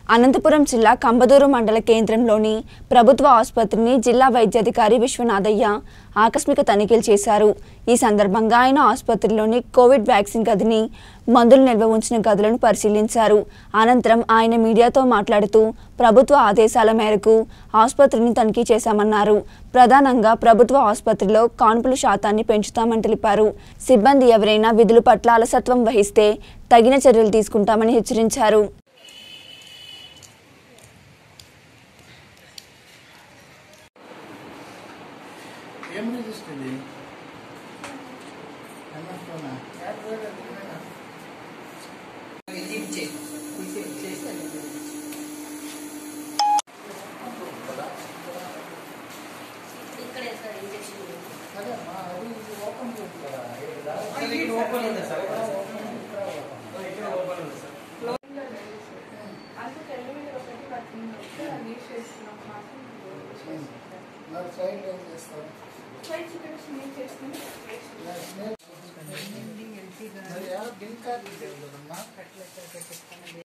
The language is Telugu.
అనంతపురం జిల్లా కంబదూరు మండల కేంద్రంలోని ప్రభుత్వ ఆసుపత్రిని జిల్లా వైద్యాధికారి విశ్వనాథయ్య ఆకస్మిక తనిఖీలు చేశారు ఈ సందర్భంగా ఆయన ఆసుపత్రిలోని కోవిడ్ వ్యాక్సిన్ గదిని మందులు నిల్వ ఉంచిన గదులను పరిశీలించారు అనంతరం ఆయన మీడియాతో మాట్లాడుతూ ప్రభుత్వ ఆదేశాల మేరకు ఆసుపత్రిని తనిఖీ చేశామన్నారు ప్రధానంగా ప్రభుత్వ ఆసుపత్రిలో కాన్పుల శాతాన్ని పెంచుతామని తెలిపారు సిబ్బంది ఎవరైనా విధుల పట్ల అలసత్వం వహిస్తే తగిన చర్యలు తీసుకుంటామని హెచ్చరించారు ఏం రిజిస్టర్ ఇది అన్నట్టున్నా అదే మా అది ఇది ఓపెన్ చేసి కదా ఇది దాదాపు ఓపెన్ ఉంది సార్ ఇక్కడ ఓపెన్ ఉంది. అందుకు ఎల్లుండి ఒకటి పడుతుంది వస్తే అది చేస్తున్నాం మాత్రం మరి సైడ్ ఏం చేస్తారు ఫ్లైట్ టికెట్స్ నేను చేస్తున్నాను మరి ఎవరు బిల్ కార్డు ఇవ్వలేదమ్మా